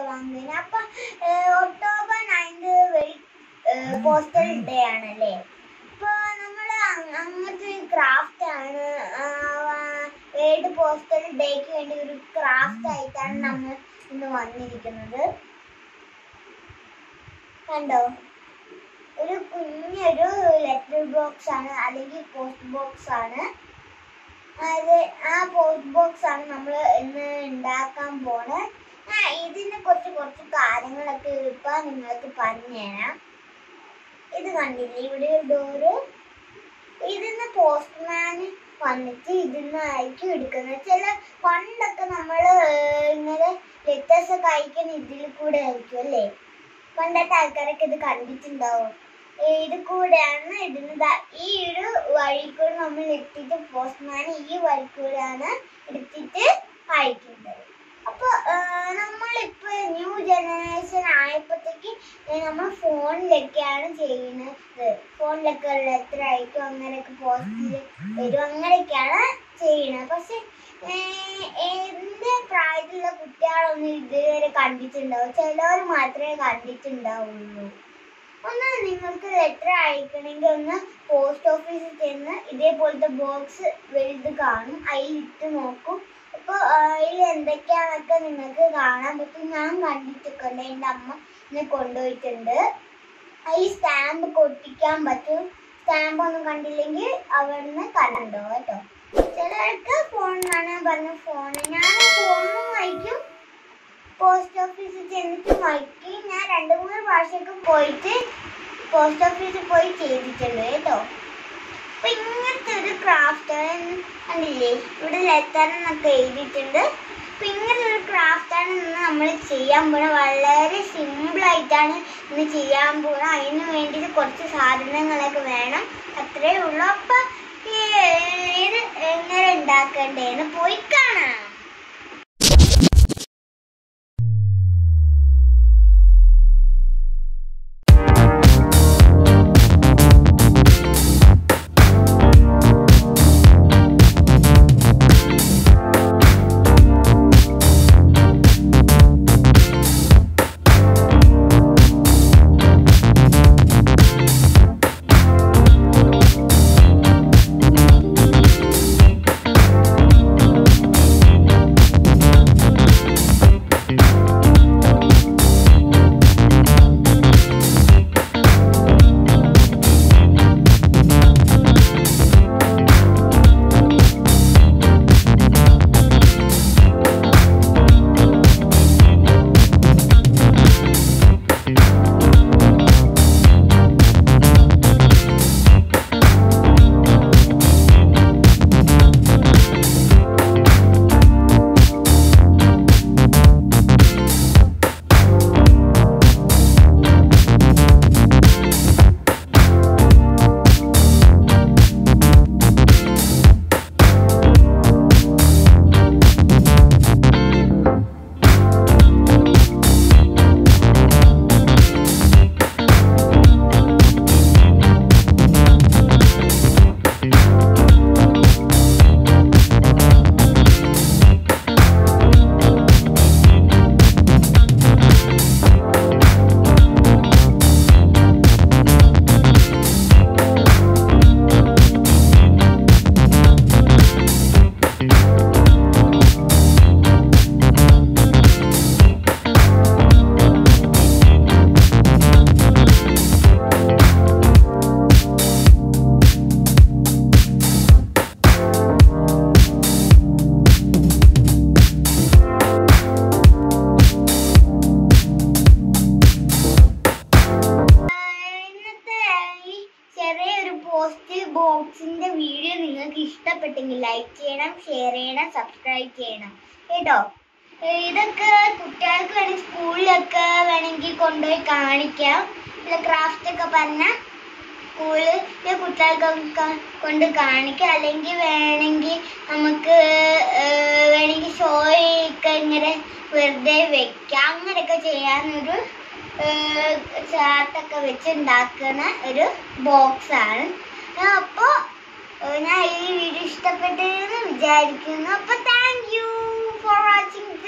വാങ്ങുന്നത് അപ്പൊ ഏഹ്, ഒക്ടോബർ നയൻത് പോസ്റ്റൽ ഡേ ആണല്ലേ അപ്പൊ നമ്മള് അങ്- അങ്ങനത്തെ ഒരു ക്രാഫ്റ്റ് ആണ് വേൾഡ് പോസ്റ്റൽ ഡേക്ക് വേണ്ടി ഒരു ക്രാഫ്റ്റ് ആയിട്ടാണ് നമ്മൾ ഇന്ന് വന്നിരിക്കുന്നത് കണ്ടോ ഒരു കുഞ്ഞൊരു ലെറ്റർ ബോക്സ് ആണ് അല്ലെങ്കിൽ പോസ്റ്റ് ബോക്സ് ആണ് അത് ആ പോസ്റ്റ് ബോക്സ് ആണ് നമ്മൾ ഇന്ന് ഉണ്ടാക്കാൻ പോണത് ആ ഇതിനെ കുറിച്ച് കുറച്ച് കാര്യങ്ങളൊക്കെ ഇപ്പൊ നിങ്ങൾക്ക് പറഞ്ഞുതരാം ഇത് കണ്ടില്ലേ ഇവിടെ ഒരു ഡോറ് ഇതിന്ന് പോസ്റ്റ്മാൻ വന്നിട്ട് ഇതിന്നായിരിക്കും എടുക്കുന്നത് ചില പണ്ടൊക്കെ നമ്മൾ ഇങ്ങനെ ലെറ്റേഴ്സ് ഒക്കെ അയക്കുന്ന ഇതിൽ കൂടെ ആയിരിക്കും അല്ലേ പണ്ടത്തെ ആൾക്കാരൊക്കെ ഇത് കണ്ടിട്ടുണ്ടാവും ഏ, ഇത് കൂടെയാണ് ഇടുന്നത് ഈ ഒരു വഴി കൂടെ നമ്മൾ എടുത്തിട്ട് പോസ്റ്റ്മാൻ ഈ വഴി കൂടെയാണ് എടുത്തിട്ട് അയക്കുന്നത് അപ്പൊ ആ, നമ്മളിപ്പോ ന്യൂ ജനറേഷൻ ആയപ്പോഴത്തേക്ക് നമ്മൾ ഫോണിലൊക്കെയാണ് ചെയ്യുന്നത് ഫോണിലൊക്കെ ലെറ്റർ അയക്കും അങ്ങനെയൊക്കെ പോസ്റ്റിൽ വരും അങ്ങനെയൊക്കെയാണ് ചെയ്യുന്നത് പക്ഷെ ഏർ, എന്റെ പ്രായത്തിലുള്ള കുട്ടികളൊന്നും ഇതുവരെ കണ്ടിട്ടുണ്ടാവും ചിലവർ മാത്രമേ കണ്ടിട്ടുണ്ടാവുള്ളൂ ഒന്ന് നിങ്ങൾക്ക് ലെറ്റർ അയക്കണമെങ്കിൽ ഒന്ന് പോസ്റ്റ് ഓഫീസിൽ ചെന്ന് ഇതേപോലത്തെ ബോക്സ് വലുത് കാണും അതിൽ ഇട്ട് നോക്കും അപ്പോൾ അതിൽ എന്തൊക്കെയാണെന്നൊക്കെ നിങ്ങൾക്ക് കാണാൻ പറ്റും ഞാൻ കണ്ടിട്ടൊക്കെ ഉണ്ട് എൻ്റെ അമ്മ എന്നെ കൊണ്ടുപോയിട്ടുണ്ട് അതിൽ സ്റ്റാമ്പ് കൊട്ടിക്കാൻ പറ്റും സ്റ്റാമ്പ് ഒന്നും കണ്ടില്ലെങ്കിൽ അവിടുന്ന് കണ്ടോ കേട്ടോ ചിലർക്ക് ഫോണിനാണ് പറഞ്ഞ ഫോൺ ഞാൻ ഫോണിലും വായിക്കും പോസ്റ്റ് ഓഫീസിൽ ചെന്നിട്ട് വായിക്കും ഞാൻ രണ്ട് മൂന്ന് പ്രാവശ്യമൊക്കെ പോയിട്ട് പോസ്റ്റ് ഓഫീസിൽ പോയി ചെയ്തിട്ടുണ്ട് കേട്ടോ അപ്പൊ ഇങ്ങനത്തെ ഒരു ക്രാഫ്റ്റ് കണ്ടില്ലേ ഇവിടെ ലെറ്റർ എന്നൊക്കെ എഴുതിയിട്ടുണ്ട് അപ്പൊ ഇങ്ങനത്തെ ഒരു ക്രാഫ്റ്റ് ആണ് ഇന്ന് നമ്മൾ ചെയ്യാൻ പോണത് വളരെ സിമ്പിൾ ആയിട്ടാണ് ഇന്ന് ചെയ്യാൻ പോണത് അതിന് വേണ്ടിയിട്ട് കുറച്ച് സാധനങ്ങളൊക്കെ വേണം അത്രേ ഉള്ളൂ അപ്പൊ ഈ ഇത് എങ്ങനെ ഉണ്ടാക്കണ്ടേന്ന് പോയി കാണാം ഇന്നത്തെ ഈ ചെറിയൊരു പോസ്റ്റ് ബോക്സിന്റെ വീഡിയോ നിങ്ങൾക്ക് ഇഷ്ടപ്പെട്ടെങ്കിൽ ലൈക്ക് ചെയ്യണം ഷെയർ ചെയ്യണം സബ്സ്ക്രൈബ് ചെയ്യണം കേട്ടോ ഏർ ഇതൊക്കെ കുട്ടികൾക്ക് വേണമെങ്കിൽ സ്കൂളിലൊക്കെ വേണമെങ്കിൽ കൊണ്ടുപോയി കാണിക്കാം ഇല്ല ക്രാഫ്റ്റ് ഒക്കെ പറഞ്ഞാൽ സ്കൂളിൽ കുട്ടികൾക്കൊക്കെ കൊണ്ട് കാണിക്കാം അല്ലെങ്കിൽ വേണമെങ്കിൽ നമുക്ക് ഏർ വേണമെങ്കിൽ ഷോയൊക്കെ ഇങ്ങനെ വെറുതെ വെക്കാം അങ്ങനെയൊക്കെ ചെയ്യാനൊരു ചാർട്ടൊക്കെ വെച്ച് ഉണ്ടാക്കുന്ന ഒരു ബോക്സ് ആണ് അപ്പോൾ ഞാൻ ഈ വീഡിയോ ഇഷ്ടപ്പെട്ടെന്ന് വിചാരിക്കുന്നു അപ്പോൾ താങ്ക് യു ഫോർ വാച്ചിങ്